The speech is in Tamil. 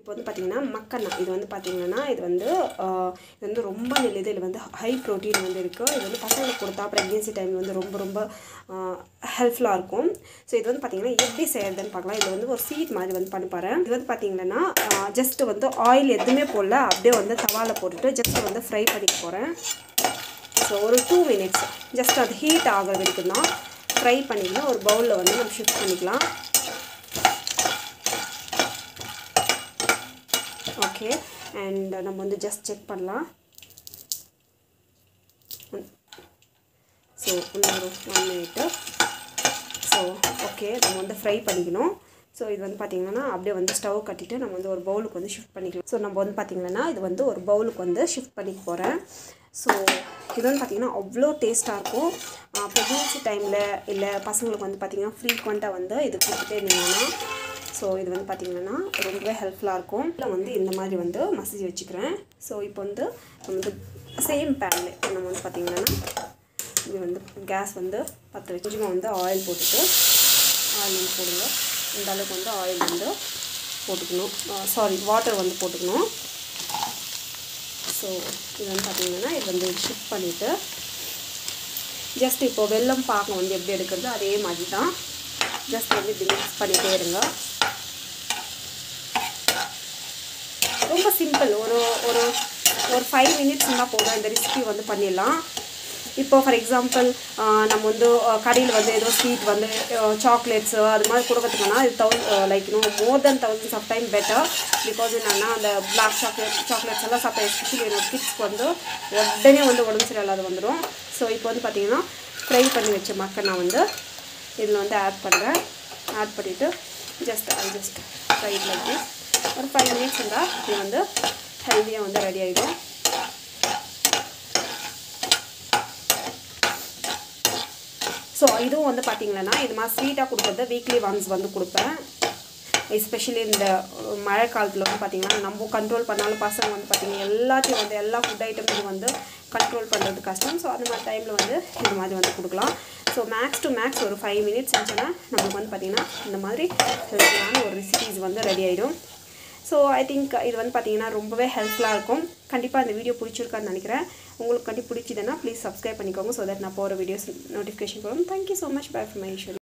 இப்போ வந்து பார்த்தீங்கன்னா மக்கன்னா இது வந்து பார்த்தீங்கன்னா இது வந்து ஆஹ், இது வந்து ரொம்ப நல்லது இதில் வந்து ஹை ப்ரோட்டீன் வந்து இருக்குது இது வந்து பசங்களுக்கு கொடுத்தா ப்ரெக்னென்சி டைம் வந்து ரொம்ப ரொம்ப ஹெல்ப்ஃபுல்லாக இருக்கும் ஸோ இது வந்து பார்த்தீங்கன்னா எப்படி செய்யறதுன்னு பார்க்கலாம் இது வந்து ஒரு சீட் மாதிரி வந்து பண்ண போகிறேன் இது வந்து பார்த்தீங்கன்னா ஜஸ்ட் வந்து ஆயில் எதுவுமே போடல அப்படியே வந்து தவாவில் போட்டுட்டு ஜஸ்ட் வந்து ஃப்ரை பண்ணிக்க போகிறேன் ஸோ ஒரு டூ மினிட்ஸ் ஜஸ்ட் அது ஹீட் ஆகிற வரைக்கும் தான் ஃப்ரை பண்ணிக்கலாம் ஒரு பவுலில் வந்து நம்ம ஷிஃப்ட் பண்ணிக்கலாம் ஓகே அண்ட் நம்ம வந்து ஜஸ்ட் செக் பண்ணலாம் ஸோ இன்னொரு ஒன் மினிட்டு ஸோ ஓகே நம்ம வந்து ஃப்ரை பண்ணிக்கணும் ஸோ இது வந்து பார்த்திங்கன்னா அப்படியே வந்து ஸ்டவ் கட்டிட்டு நம்ம வந்து ஒரு பவுலுக்கு வந்து ஷிஃப்ட் பண்ணிக்கலாம் ஸோ நம்ம வந்து பார்த்திங்கன்னா இது வந்து ஒரு பவுலுக்கு வந்து ஷிஃப்ட் பண்ணிக்க போகிறேன் ஸோ இது வந்து பார்த்திங்கன்னா அவ்வளோ டேஸ்ட்டாக இருக்கும் ப்ரெக்னென்சி டைமில் இல்லை பசங்களுக்கு வந்து பார்த்திங்கன்னா ஃப்ரீக்வெண்ட்டாக வந்து இது கொடுத்துட்டே இருந்தீங்கன்னா ஸோ இது வந்து பார்த்திங்கன்னா ரொம்பவே ஹெல்ப்ஃபுல்லாக இருக்கும் இதில் வந்து இந்த மாதிரி வந்து மசிச்சு வச்சுக்கிறேன் ஸோ இப்போ வந்து நம்ம வந்து சேம் பேனில் நம்ம வந்து பார்த்திங்கன்னா இது வந்து கேஸ் வந்து பற்ற வச்சு கொஞ்சமாக வந்து ஆயில் போட்டுட்டு ஆயில் வந்து போடுங்க இந்த அளவுக்கு வந்து ஆயில் வந்து போட்டுக்கணும் சாரி வாட்டர் வந்து போட்டுக்கணும் ஸோ இது வந்து பார்த்திங்கன்னா இது வந்து ஷிஃப்ட் பண்ணிவிட்டு ஜஸ்ட் இப்போ வெல்லம் பாகம் வந்து எப்படி எடுக்கிறது அதே மாதிரி தான் ஜஸ்ட் வந்து இப்படி மிக்ஸ் பண்ணிகிட்டே இருங்க ரொம்ப சிம்பிள் ஒரு ஒரு ஒரு ஃபைவ் மினிட்ஸ் இருந்தால் போதும் இந்த ரெசிபி வந்து பண்ணிடலாம் இப்போ ஃபார் எக்ஸாம்பிள் நம்ம வந்து கடையில் வந்து ஏதோ ஸ்வீட் வந்து சாக்லேட்ஸு அது மாதிரி கொடுக்கறதுக்குனா இது தௌசண்ட் லைக் இன்னும் more then thousands of time better because என்னென்னா அந்த பிளாக் சாக்லேட் சாக்லேட்ஸ் எல்லாம் சாப்பிட்டா எஸ்பெஷலி என்னோட கிட்ஸ்க்கு வந்து உடனே வந்து உடம்பு சரியில்லாத வந்துடும் ஸோ இப்போ வந்து பார்த்திங்கன்னா ஃப்ரை பண்ணி வச்ச மக்கள் நான் வந்து இதில் வந்து ஆட் பண்ணுறேன் ஆட் பண்ணிவிட்டு just I just fry like this ஒரு ஃபைவ் மினிட்ஸ் இருந்தால் இது வந்து ஹெல்த்தியாக வந்து ரெடி ஆகிடும் ஸோ இதுவும் வந்து பார்த்தீங்கன்னா இது மாதிரி ஸ்வீட்டாக கொடுக்குறது வீக்லி ஒன்ஸ் வந்து கொடுப்பேன் எஸ்பெஷலி இந்த மழை காலத்தில் வந்து பார்த்திங்கன்னா நம்ம கண்ட்ரோல் பண்ணாலும் பசங்க வந்து பார்த்திங்கன்னா எல்லாத்தையும் வந்து எல்லா ஃபுட் ஐட்டம்ஸும் வந்து கண்ட்ரோல் பண்ணுறது கஷ்டம் ஸோ அந்த மாதிரி டைமில் வந்து இந்த மாதிரி வந்து கொடுக்கலாம் ஸோ மேக்ஸ் டு மேக்ஸ் ஒரு ஃபைவ் மினிட்ஸ் இருந்துச்சுன்னா நமக்கு வந்து பார்த்திங்கன்னா இந்த மாதிரி ஹெல்த்தியான ஒரு ரெசிபிஸ் வந்து ரெடி ஆகிடும் ஸோ ஐ திங்க் இது வந்து பார்த்தீங்கன்னா ரொம்பவே ஹெல்ப்ஃபுல்லாக இருக்கும் கண்டிப்பாக இந்த வீடியோ பிடிச்சிருக்கான்னு நினைக்கிறேன் உங்களுக்கு கண்டி பிடிச்சிதுன்னா ப்ளீஸ் சப்ஸ்கிரைப் பண்ணிக்கோங்க ஸோ தட் நான் போகிற வீடியோஸ் நோட்டிஃபிகேஷன் வரும் thank you so much bye from Ishari